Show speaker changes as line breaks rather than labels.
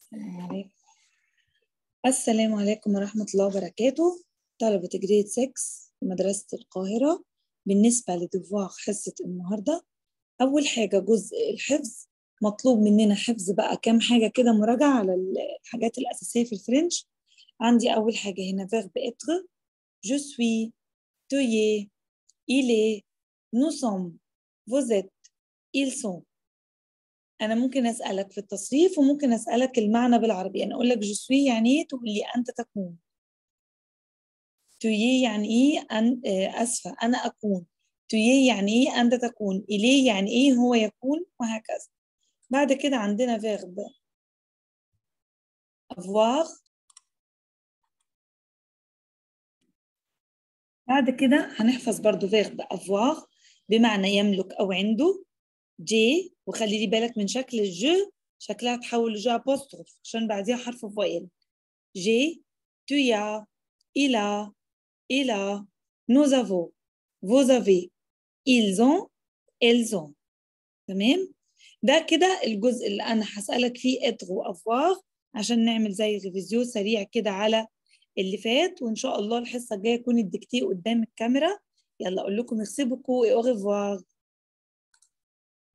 السلام عليكم السلام عليكم ورحمة الله وبركاته طلبة جريد 6 في مدرسة القاهرة بالنسبة لدفواغ حصة النهاردة أول حاجة جزء الحفظ مطلوب مننا حفظ بقى كام حاجة كده مراجعة على الحاجات الأساسية في الفرنش عندي أول حاجة هنا verbe être je suis tu es il est nous sommes vous êtes ils sont انا ممكن اسالك في التصريف وممكن اسالك المعنى بالعربي يعني اقول لك جسوي يعني ايه تقول لي انت تكون تويي يعني ايه أن اسفه انا اكون تويي يعني ايه انت تكون اليه يعني ايه هو يكون وهكذا بعد كده عندنا فيرب avoir بعد كده هنحفظ برضو فيرب avoir بمعنى يملك او عنده جي وخلي لي بالك من شكل الج شكلها تحول لجي apostrophe عشان بعديها حرف فويل جي tu as il a il a nous avons vous avez ils ont elles ont تمام ده كده الجزء اللي انا هسالك فيه اتر وافواغ عشان نعمل زي ريفيزيو سريع كده على اللي فات وان شاء الله الحصه الجايه يكون الدكتيه قدام الكاميرا يلا اقول لكم merci beaucoup et au revoir